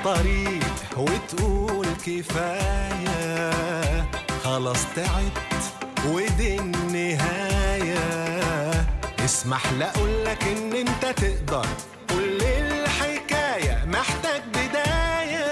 الطريق وتقول كفاية خلاص تعبت ودي النهاية اسمح لأقولك إن أنت تقدر كل الحكاية محتاج بداية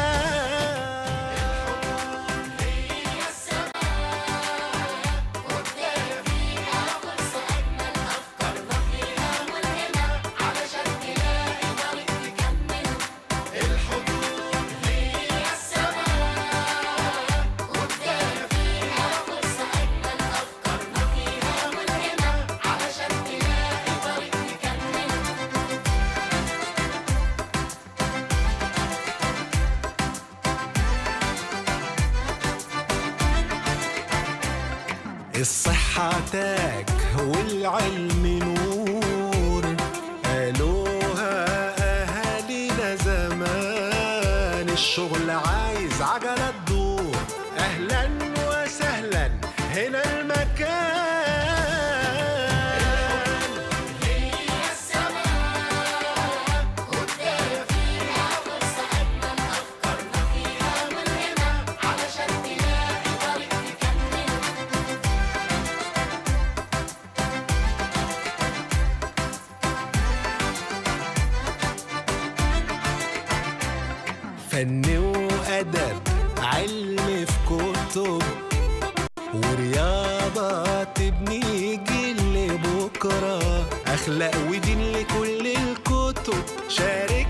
الصحة تاج والعلم نور قالوها أهالينا زمان الشغل عايز عجلة تدور أهلا وسهلا هنا المكان فن وأدب علم في كتب ورياضة تبني جيل لبكرة أخلاق ودين لكل الكتب شارك